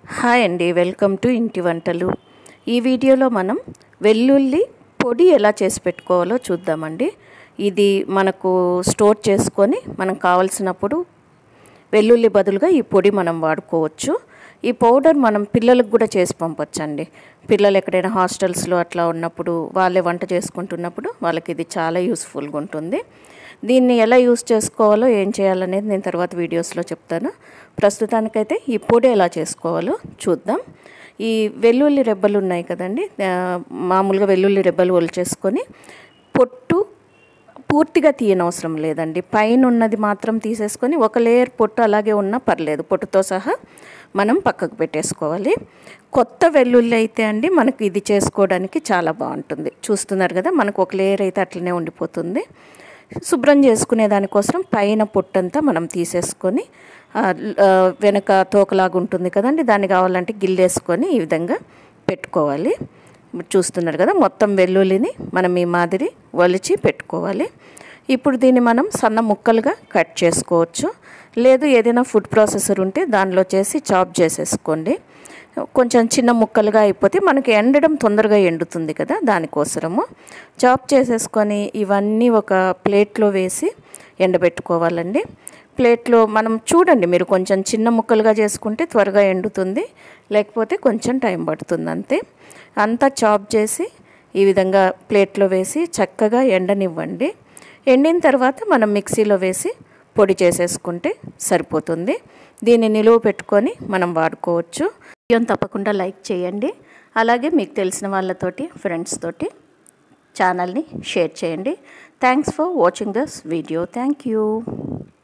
hi అండి welcome to ఇంటి వంటలు ఈ వీడియోలో మనం వెల్లుల్లి పొడి ఎలా చేసి పెట్టుకోవాలో చూద్దామండి ఇది మనకు స్టోర్ చేసుకొని మనం కావలసినప్పుడు వెల్లుల్లి బదులుగా ఈ పొడి మనం వాడుకోవచ్చు ఈ పౌడర్ మనం పిల్లలకు కూడా చేసి పంపొచ్చండి పిల్లలు ఎక్కడైనా హాస్టల్స్లో అట్లా ఉన్నప్పుడు వాళ్ళే వంట చేసుకుంటున్నప్పుడు వాళ్ళకి ఇది చాలా యూస్ఫుల్గా ఉంటుంది దీన్ని ఎలా యూస్ చేసుకోవాలో ఏం చేయాలనేది నేను తర్వాత వీడియోస్లో చెప్తాను ప్రస్తుతానికైతే ఈ పొడి ఎలా చేసుకోవాలో చూద్దాం ఈ వెల్లుల్లి రెబ్బలు ఉన్నాయి కదండి ఆ, మామూలుగా వెల్లుల్లి రెబ్బలు ఒలిచేసుకొని పొట్టు పూర్తిగా తీయనవసరం లేదండి పైన ఉన్నది మాత్రం తీసేసుకొని ఒక లేయర్ పొట్టు అలాగే ఉన్నా పర్లేదు పొట్టుతో సహా మనం పక్కకు పెట్టేసుకోవాలి కొత్త వెల్లుల్లి అయితే అండి మనకు ఇది చేసుకోవడానికి చాలా బాగుంటుంది చూస్తున్నారు కదా మనకు ఒక లేయర్ అయితే అట్లనే ఉండిపోతుంది శుభ్రం చేసుకునే దానికోసం పైన పొట్టంతా మనం తీసేసుకొని ఆ, ఆ, వెనక తోకలాగా ఉంటుంది కదండి దాన్ని కావాలంటే గిల్లేసుకొని ఈ విధంగా పెట్టుకోవాలి ఇప్పుడు చూస్తున్నారు కదా మొత్తం వెల్లుల్లిని మనం ఈ మాదిరి ఒలిచి పెట్టుకోవాలి ఇప్పుడు దీన్ని మనం సన్న ముక్కలుగా కట్ చేసుకోవచ్చు లేదు ఏదైనా ఫుడ్ ప్రాసెసర్ ఉంటే దానిలో చేసి చాప్ చేసేసుకోండి కొంచెం చిన్న ముక్కలుగా అయిపోతే మనకి ఎండడం తొందరగా ఎండుతుంది కదా దానికోసరము చాప్ చేసేసుకొని ఇవన్నీ ఒక ప్లేట్లో వేసి ఎండబెట్టుకోవాలండి ప్లేట్లో మనం చూడండి మీరు కొంచెం చిన్న ముక్కలుగా చేసుకుంటే త్వరగా ఎండుతుంది లేకపోతే కొంచెం టైం పడుతుంది అంతే అంతా చాప్ చేసి ఈ విధంగా ప్లేట్లో వేసి చక్కగా ఎండనివ్వండి ఎండిన తర్వాత మనం మిక్సీలో వేసి పొడి చేసేసుకుంటే సరిపోతుంది దీన్ని నిలువ పెట్టుకొని మనం వాడుకోవచ్చు వీడియోని తప్పకుండా లైక్ చేయండి అలాగే మీకు తెలిసిన వాళ్ళతోటి ఫ్రెండ్స్ తోటి ఛానల్ని షేర్ చేయండి thanks for watching this video thank you